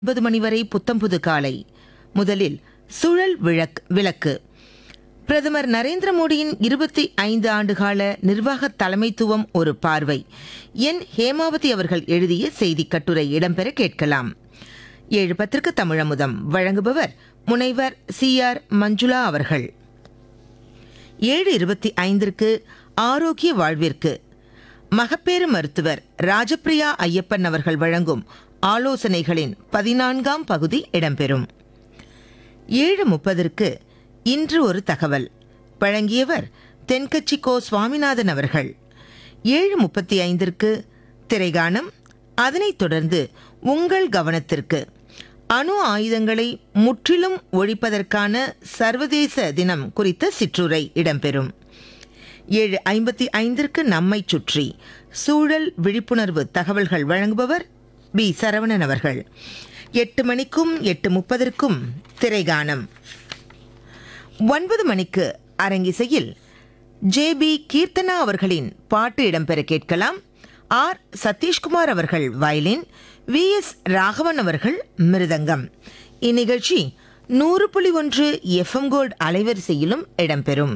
ஒன்பது மணி வரை புத்தம்புது காலை முதலில் சுழல் விளக் விளக்கு பிரதமர் நரேந்திர மோடியின் இருபத்தி ஐந்து ஆண்டுகால நிர்வாக தலைமைத்துவம் ஒரு பார்வை என் ஹேமாவதி அவர்கள் எழுதிய செய்திக் கட்டுரை இடம்பெற கேட்கலாம் ஏழு பத்திற்கு தமிழமுதம் வழங்குபவர் முனைவர் சி ஆர் மஞ்சுளா அவர்கள் ஏழு இருபத்தி ஐந்திற்கு ஆரோக்கிய வாழ்விற்கு மகப்பேறு மருத்துவர் ராஜப்பிரியா ஐயப்பன் அவர்கள் வழங்கும் ஆலோசனைகளின் பதினான்காம் பகுதி இடம்பெறும் ஏழு முப்பதற்கு இன்று ஒரு தகவல் வழங்கியவர் தென்கட்சி கோ சுவாமிநாதன் அவர்கள் ஏழு முப்பத்தி ஐந்திற்கு திரைகானம் அதனைத் தொடர்ந்து உங்கள் கவனத்திற்கு அணு ஆயுதங்களை முற்றிலும் ஒழிப்பதற்கான சர்வதேச தினம் குறித்த சிற்றுரை இடம்பெறும் ஏழு ஐம்பத்தி ஐந்திற்கு நம்மைச் சுற்றி சூழல் விழிப்புணர்வு தகவல்கள் வழங்குபவர் பி சரவணன் அவர்கள் எட்டு மணிக்கும் எட்டு முப்பதற்கும் திரைகானம் ஒன்பது மணிக்கு அரங்கிசையில் ஜே பி கீர்த்தனா அவர்களின் பாட்டு இடம்பெற கேட்கலாம் ஆர் சதீஷ்குமார் அவர்கள் வயலின் வி எஸ் ராகவன் அவர்கள் மிருதங்கம் இந்நிகழ்ச்சி நூறு புள்ளி ஒன்று எஃப்எம் கோல்ட் அலைவரிசையிலும் இடம்பெறும்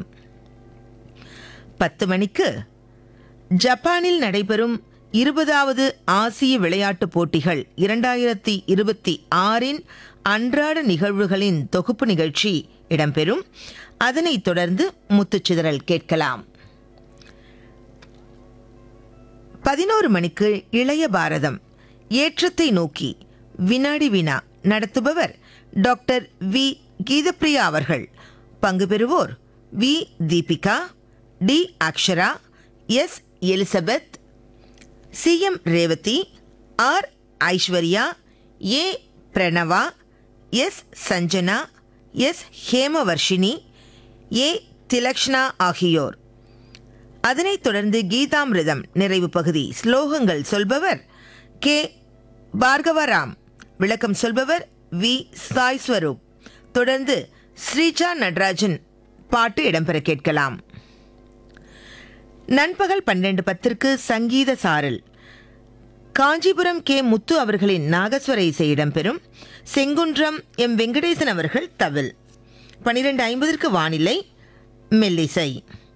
பத்து மணிக்கு ஜப்பானில் நடைபெறும் இருபதாவது ஆசிய விளையாட்டுப் போட்டிகள் இரண்டாயிரத்தி இருபத்தி ஆறின் அன்றாட நிகழ்வுகளின் தொகுப்பு நிகழ்ச்சி இடம்பெறும் அதனைத் தொடர்ந்து முத்துச்சிதறல் கேட்கலாம் பதினோரு மணிக்கு இளைய பாரதம் ஏற்றத்தை நோக்கி வினாடி வினா நடத்துபவர் டாக்டர் வி கீதப்பிரியா அவர்கள் பங்கு பெறுவோர் V Deepika D Akshara S Elizabeth CM Revathi R Aishwarya A Pranava S Sanjana S Hemavarshini A Thilakshna ஆகியோர் அதனைத் தொடர்ந்து கீதாமிரதம் நிறைவு பகுதி ஸ்லோகங்கள் சொல்பவர் கே பார்கவராம் விளக்கம் சொல்பவர் வி சாய் ஸ்வரூப் தொடர்ந்து ஸ்ரீஜா நடராஜன் பாட்டு இடம்பெற கேட்கலாம் நண்பகல் பன்னெண்டு பத்திற்கு சங்கீத சாரல் காஞ்சிபுரம் கே முத்து அவர்களின் நாகஸ்வர இசை இடம்பெறும் செங்குன்றம் எம் வெங்கடேசன் அவர்கள் தவில் பனிரெண்டு ஐம்பதற்கு வானிலை மெல்லிசை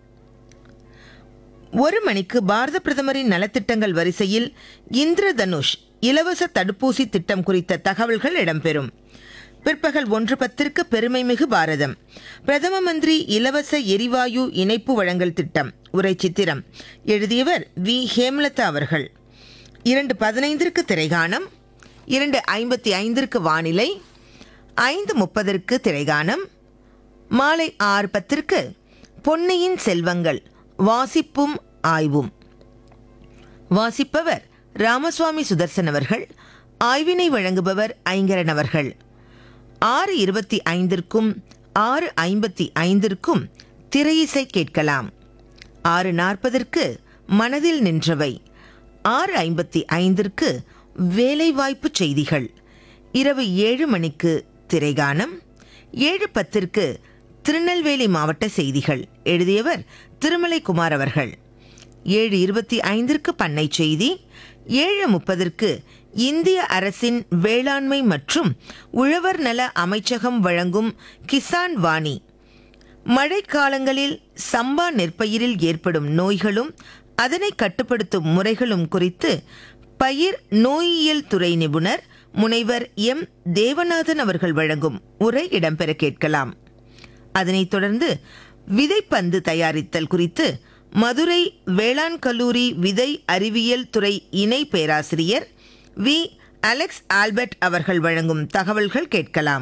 ஒரு மணிக்கு பாரத பிரதமரின் நலத்திட்டங்கள் வரிசையில் இந்திரதனுஷ் இலவச தடுப்பூசி திட்டம் குறித்த தகவல்கள் இடம்பெறும் பிற்பகல் ஒன்று பத்திற்கு பெருமைமிகு பாரதம் பிரதம மந்திரி இலவச எரிவாயு இணைப்பு வழங்கல் திட்டம் உரை சித்திரம் எழுதியவர் வி ஹேமலதா அவர்கள் இரண்டு பதினைந்திற்கு திரைகானம் இரண்டு ஐம்பத்தி ஐந்திற்கு வானிலை ஐந்து முப்பதற்கு திரைகானம் மாலை ஆறு பத்திற்கு பொன்னியின் செல்வங்கள் வாசிப்பும் ஆய்வும் வாசிப்பவர் ராமசுவாமி சுதர்சன் அவர்கள் ஆய்வினை வழங்குபவர் ஐங்கரன் அவர்கள் ஆறு இருபத்தி ஐந்திற்கும் ஆறு ஐம்பத்தி ஐந்திற்கும் திரையிசை கேட்கலாம் ஆறு நாற்பதற்கு மனதில் நின்றவை ஆறு ஐம்பத்தி ஐந்திற்கு வேலைவாய்ப்பு செய்திகள் இரவு ஏழு மணிக்கு திரைகானம் ஏழு பத்திற்கு திருநெல்வேலி மாவட்ட செய்திகள் எழுதியவர் திருமலை குமார் அவர்கள் ஏழு இருபத்தி ஐந்திற்கு பண்ணை செய்தி ஏழு முப்பதற்கு இந்திய அரசின் வேளாண்மை மற்றும் உழவர் நல அமைச்சகம் வழங்கும் கிசான் வாணி மழைக்காலங்களில் சம்பா நெற்பயிரில் ஏற்படும் நோய்களும் அதனை கட்டுப்படுத்தும் முறைகளும் குறித்து பயிர் நோயியல் துறை நிபுணர் முனைவர் எம் தேவநாதன் அவர்கள் வழங்கும் உரை இடம்பெற கேட்கலாம் அதனைத் தொடர்ந்து விதைப்பந்து தயாரித்தல் குறித்து மதுரை வேளாண் கல்லூரி விதை அறிவியல் துறை இணை பேராசிரியர் வி அலெக்ஸ் ஆல்பர்ட் அவர்கள் வழங்கும் தகவல்கள் கேட்கலாம்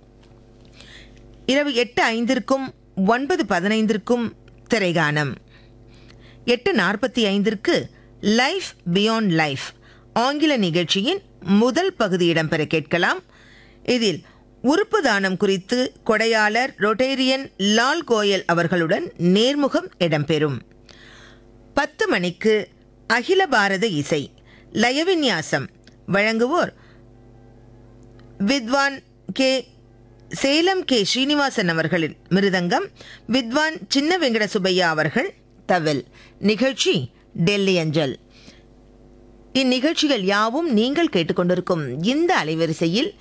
இரவு எட்டு ஐந்திற்கும் ஒன்பது பதினைந்திற்கும் திரைகானம் எட்டு நாற்பத்தி ஐந்திற்கு லைஃப் பியாண்ட் லைஃப் ஆங்கில நிகழ்ச்சியின் முதல் பகுதி இடம்பெற கேட்கலாம் இதில் உறுப்பு தானம் குறித்து கொடையாளர் ரொட்டேரியன் லால் கோயல் அவர்களுடன் நேர்முகம் இடம்பெறும் பத்து மணிக்கு அகில பாரத இசை லயவிந்யாசம் வழங்குவோர் வித்வான் கே சேலம் கே ஸ்ரீனிவாசன் அவர்களின் மிருதங்கம் வித்வான் சின்ன வெங்கட சுப்பையா அவர்கள் தவில் நிகழ்ச்சி டெல்லி அஞ்சல் இந்நிகழ்ச்சிகள் யாவும் நீங்கள் கேட்டுக்கொண்டிருக்கும் இந்த அலைவரிசையில்